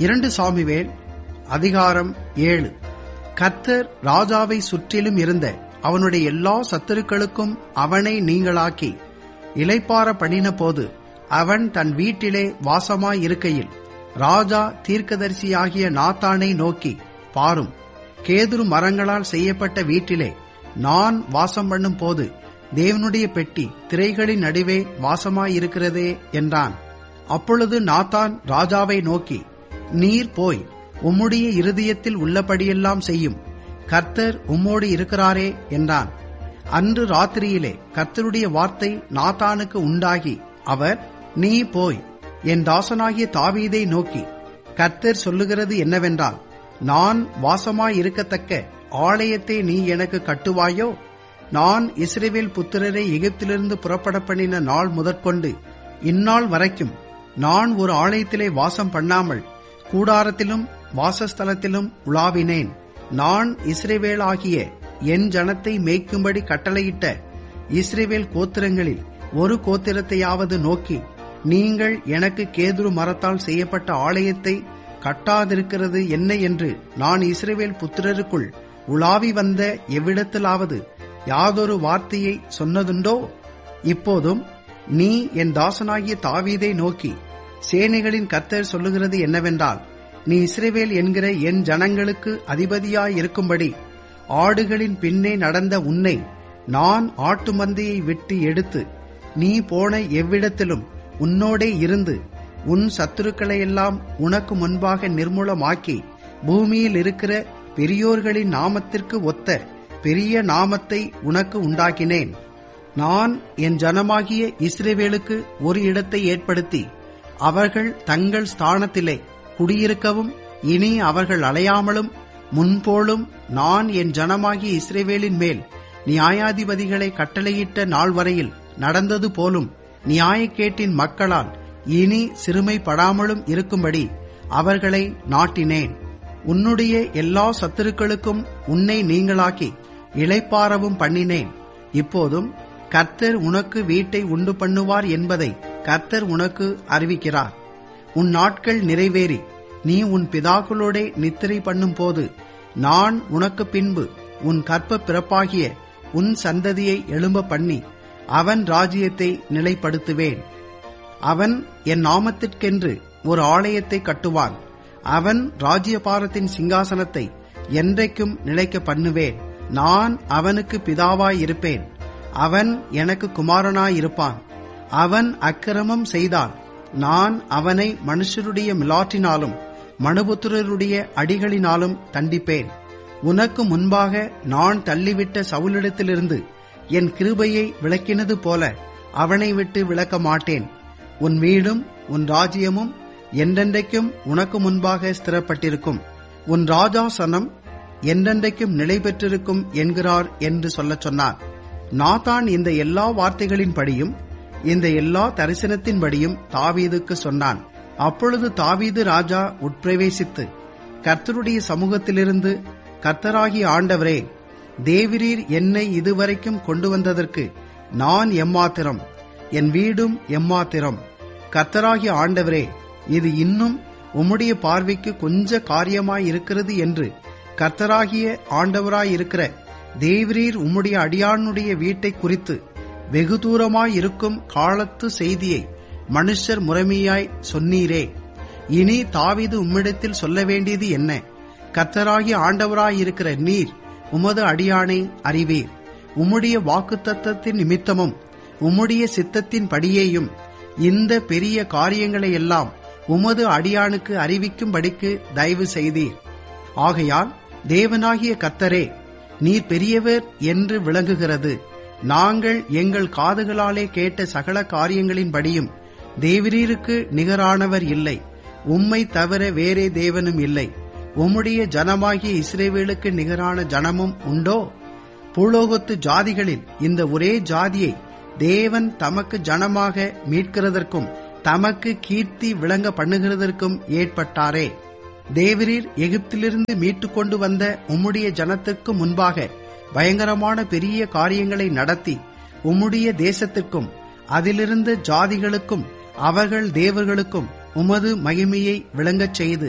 இரண்டு சாமிவேல் அதிகாரம் ஏழு கர்த்தர் ராஜாவை சுற்றிலும் இருந்த அவனுடைய எல்லா சத்துருக்களுக்கும் அவனை நீங்களாக்கி இலைப்பார பண்ணின போது அவன் தன் வீட்டிலே வாசமாயிருக்கையில் ராஜா தீர்க்கதரிசியாகிய நாத்தானை நோக்கி பாரும் கேதுரு மரங்களால் செய்யப்பட்ட வீட்டிலே நான் வாசம் பண்ணும் போது தேவனுடைய பெட்டி திரைகளின் நடுவே வாசமாயிருக்கிறதே என்றான் அப்பொழுது நாத்தான் ராஜாவை நோக்கி நீர் போய் உம்முடைய இருதயத்தில் உள்ளபடியெல்லாம் செய்யும் கர்த்தர் உம்மோடு இருக்கிறாரே என்றான் அன்று ராத்திரியிலே கர்த்தருடைய வார்த்தை நாத்தானுக்கு உண்டாகி அவர் நீ போய் என் தாசனாகிய தாவீதை நோக்கி கர்த்தர் சொல்லுகிறது என்னவென்றால் நான் வாசமாயிருக்கத்தக்க ஆலயத்தை நீ எனக்கு கட்டுவாயோ நான் இஸ்ரேவேல் புத்திரரை எகிப்திலிருந்து புறப்பட பண்ணின நாள் முதற்கொண்டு இந்நாள் வரைக்கும் நான் ஒரு ஆலயத்திலே வாசம் பண்ணாமல் கூடாரத்திலும் வாசஸ்தலத்திலும் உலாவினேன் நான் இஸ்ரேவேல் ஆகிய என் ஜனத்தை மேய்க்கும்படி கட்டளையிட்ட இஸ்ரேவேல் கோத்திரங்களில் ஒரு கோத்திரத்தையாவது நோக்கி நீங்கள் எனக்கு கேதுரு மரத்தால் செய்யப்பட்ட ஆலயத்தை கட்டாதிருக்கிறது என்ன என்று நான் இஸ்ரேவேல் புத்திரருக்குள் உலாவி வந்த எவ்விடத்திலாவது யாதொரு வார்த்தையை சொன்னதுண்டோ இப்போதும் நீ என் தாசனாகிய தாவீதை நோக்கி சேனைகளின் கர்த்தர் சொல்லுகிறது என்னவென்றால் நீ இஸ்ரேவேல் என்கிற என் ஜனங்களுக்கு அதிபதியாயிருக்கும்படி ஆடுகளின் பின்னே நடந்த உன்னை நான் ஆட்டு மந்தையை விட்டு எடுத்து நீ போன எவ்விடத்திலும் உன்னோடே இருந்து உன் சத்துருக்களையெல்லாம் உனக்கு முன்பாக நிர்மூலமாக்கி பூமியில் இருக்கிற பெரியோர்களின் நாமத்திற்கு ஒத்த பெரிய நாமத்தை உனக்கு உண்டாக்கினேன் நான் என் ஜனமாகிய இஸ்ரேவேலுக்கு ஒரு இடத்தை ஏற்படுத்தி அவர்கள் தங்கள் ஸ்தானத்திலே குடியிருக்கவும் இனி அவர்கள் அலையாமலும் முன்போலும் நான் என் ஜனமாகிய இஸ்ரேவேலின் மேல் நியாயாதிபதிகளை கட்டளையிட்ட நாள் வரையில் நடந்தது போலும் நியாயக்கேட்டின் மக்களால் இனி சிறுமைப்படாமலும் இருக்கும்படி அவர்களை நாட்டினேன் உன்னுடைய எல்லா சத்துருக்களுக்கும் உன்னை நீங்களாக்கி இளைப்பாரவும் பண்ணினேன் இப்போதும் கர்த்தர் உனக்கு வீட்டை உண்டு பண்ணுவார் என்பதை கர்த்தர் உனக்கு அறிவிக்கிறார் உன் நாட்கள் நிறைவேறி நீ உன் பிதாக்களோடே நித்திரை பண்ணும் போது நான் உனக்கு பின்பு உன் கற்ப பிறப்பாகிய உன் சந்ததியை எழும்ப பண்ணி அவன் ராஜ்யத்தை நிலைப்படுத்துவேன் அவன் என் நாமத்திற்கென்று ஒரு ஆலயத்தை கட்டுவான் அவன் ராஜ்யபாரத்தின் சிங்காசனத்தை என்றைக்கும் நிலைக்க பண்ணுவேன் நான் அவனுக்கு பிதாவாயிருப்பேன் அவன் எனக்கு குமாரனாயிருப்பான் அவன் அக்கிரமம் செய்தான் நான் அவனை மனுஷருடைய மிலாற்றினாலும் மனுபுத்திரருடைய அடிகளினாலும் தண்டிப்பேன் உனக்கு முன்பாக நான் தள்ளிவிட்ட சவுலிடத்திலிருந்து என் கிருபையை விளக்கினது போல அவனை விட்டு விளக்க மாட்டேன் உன் வீடும் உன் ராஜ்யமும் என்றென்றைக்கும் உனக்கு முன்பாக ஸ்திரப்பட்டிருக்கும் உன் ராஜாசனம் என்றென்றைக்கும் நிலை பெற்றிருக்கும் என்கிறார் என்று சொல்லச் சொன்னார் நாதான் இந்த எல்லா வார்த்தைகளின்படியும் இந்த எல்லா தரிசனத்தின்படியும் தாவீதுக்கு சொன்னான் அப்பொழுது தாவீது ராஜா உட்பிரவேசித்து கர்த்தருடைய சமூகத்திலிருந்து கர்த்தராகிய ஆண்டவரே தேவிரீர் என்னை இதுவரைக்கும் கொண்டு வந்ததற்கு நான் எம்மாத்திரம் என் வீடும் எம்மாத்திரம் கர்த்தராகிய ஆண்டவரே இது இன்னும் உம்முடைய பார்வைக்கு கொஞ்ச காரியமாய் இருக்கிறது என்று கர்த்தராகிய ஆண்டவராயிருக்கிற தேவரீர் உம்முடைய அடியானுடைய வீட்டை குறித்து வெகு தூரமாய் இருக்கும் காலத்து செய்தியை மனுஷர் முறைமையாய் சொன்னீரே இனி தாவிது உம்மிடத்தில் சொல்ல வேண்டியது என்ன கர்த்தராகிய ஆண்டவராயிருக்கிற நீர் உமது அடியானை அறிவீர் உம்முடைய வாக்குத்தத்தத்தின் நிமித்தமும் உம்முடைய சித்தத்தின் படியேயும் இந்த பெரிய காரியங்களை எல்லாம் உமது அடியானுக்கு அறிவிக்கும்படிக்கு தயவு செய்தீர் ஆகையால் தேவனாகிய கர்த்தரே நீர் பெரியவர் என்று விளங்குகிறது நாங்கள் எங்கள் காதுகளாலே கேட்ட சகல காரியங்களின்படியும் தேவரீருக்கு நிகரானவர் இல்லை உம்மை தவிர வேறே தேவனும் இல்லை உம்முடைய ஜனமாகிய இஸ்ரேவேலுக்கு நிகரான ஜனமும் உண்டோ பூலோகத்து ஜாதிகளில் இந்த ஒரே ஜாதியை தேவன் தமக்கு ஜனமாக மீட்கிறதற்கும் தமக்கு கீர்த்தி விளங்க பண்ணுகிறதற்கும் ஏற்பட்டாரே தேவரீர் எகிப்திலிருந்து மீட்டுக் கொண்டு வந்த உம்முடைய ஜனத்துக்கு முன்பாக பயங்கரமான பெரிய காரியங்களை நடத்தி உம்முடைய தேசத்திற்கும் அதிலிருந்த ஜாதிகளுக்கும் அவர்கள் தேவர்களுக்கும் உமது மகிமையை விளங்கச் செய்து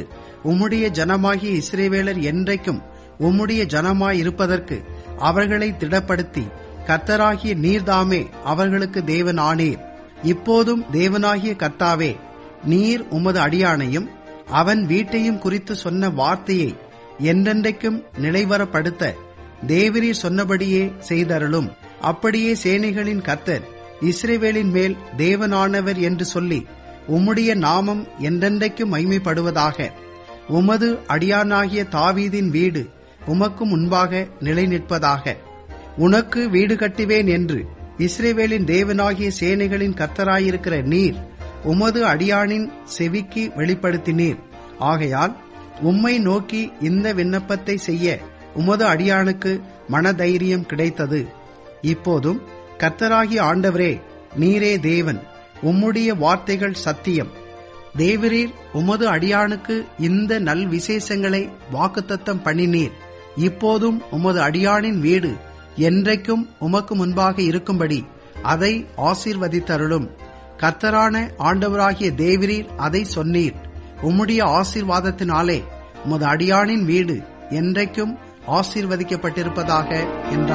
உம்முடைய ஜனமாகிய இஸ்ரேவேலர் என்றைக்கும் உம்முடைய ஜனமாய் இருப்பதற்கு அவர்களை திடப்படுத்தி கர்த்தராகிய நீர்தாமே அவர்களுக்கு தேவன் ஆனீர் இப்போதும் தேவனாகிய கர்த்தாவே நீர் உமது அடியானையும் அவன் வீட்டையும் குறித்து சொன்ன வார்த்தையை என்றென்றைக்கும் நிலைவரப்படுத்த தேவரீர் சொன்னபடியே செய்தருளும் அப்படியே சேனைகளின் கர்த்தர் இஸ்ரேவேலின் மேல் தேவனானவர் என்று சொல்லி உம்முடைய நாமம் என்றென்றைக்கும் மைமைப்படுவதாக உமது அடியானாகிய தாவீதின் வீடு உமக்கு முன்பாக நிலை நிற்பதாக உனக்கு வீடு கட்டுவேன் என்று இஸ்ரேவேலின் தேவனாகிய சேனைகளின் கர்த்தராயிருக்கிற நீர் உமது அடியானின் செவிக்கு வெளிப்படுத்தினீர் ஆகையால் உம்மை நோக்கி இந்த விண்ணப்பத்தை செய்ய உமது அடியானுக்கு மனதைரியம் கிடைத்தது இப்போதும் கர்த்தராகிய ஆண்டவரே நீரே தேவன் உம்முடைய வார்த்தைகள் சத்தியம் தேவரீர் உமது அடியானுக்கு இந்த நல் விசேஷங்களை வாக்குத்தத்தம் பண்ணினீர் இப்போதும் உமது அடியானின் வீடு என்றைக்கும் உமக்கு முன்பாக இருக்கும்படி அதை ஆசீர்வதித்தருளும் கர்த்தரான ஆண்டவராகிய தேவரீர் அதை சொன்னீர் உம்முடைய ஆசீர்வாதத்தினாலே உமது அடியானின் வீடு என்றைக்கும் ஆசீர்வதிக்கப்பட்டிருப்பதாக என்றார்